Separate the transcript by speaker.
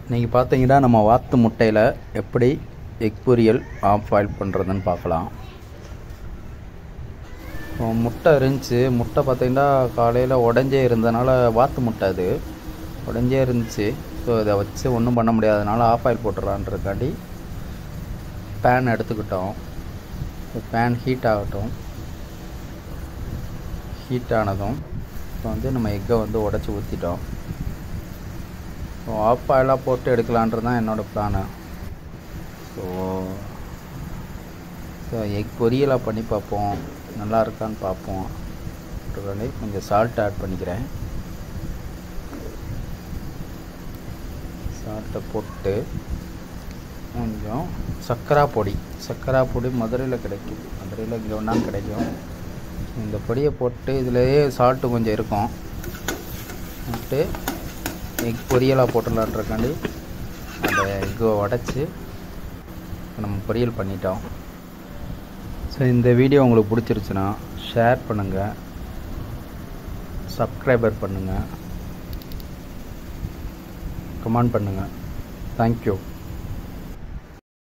Speaker 1: இன்றைக்கி பார்த்தீங்கன்னா நம்ம வாத்து முட்டையில் எப்படி எக் பொரியல் ஆஃப் ஆயில் பண்ணுறதுன்னு பார்க்கலாம் இப்போ முட்டை இருந்துச்சு முட்டை பார்த்தீங்கன்னா காலையில் உடஞ்சே இருந்ததுனால வாத்து முட்டை அது உடஞ்சே இருந்துச்சு ஸோ இதை வச்சு ஒன்றும் பண்ண முடியாதனால ஆஃப் ஆயில் போட்டுடலான்றக்காண்டி பேன் எடுத்துக்கிட்டோம் பேன் ஹீட் ஆகட்டும் ஹீட் ஆனதும் இப்போ வந்து நம்ம எக்கை வந்து உடச்சி ஊற்றிட்டோம் ஸோ ஆஃப் ஆயிலாக போட்டு எடுக்கலான்றது தான் என்னோடய பிளானு ஸோ ஸோ எக் பொரியலாக பண்ணி பார்ப்போம் நல்லா இருக்கான்னு பார்ப்போம் அப்படின்றதாலே கொஞ்சம் சால்ட் ஆட் பண்ணிக்கிறேன் சால்ட்டை போட்டு கொஞ்சம் சர்க்கரா பொடி சர்க்கரா பொடி மதுரையில் கிடைக்கும் மதுரையில் இங்கே ஒன்றாலும் கிடைக்கும் இந்த பொடியை போட்டு இதுலேயே சால்ட்டு கொஞ்சம் இருக்கும் போட்டு எக் பொரியலாக போட்டுடலான்றக்காண்டி அந்த எக்கை உடச்சி நம்ம பொரியல் பண்ணிட்டோம் ஸோ இந்த வீடியோ உங்களுக்கு பிடிச்சிருச்சுன்னா ஷேர் பண்ணுங்கள் சப்ஸ்கிரைபர் பண்ணுங்கள் கமெண்ட் பண்ணுங்கள் தேங்க்யூ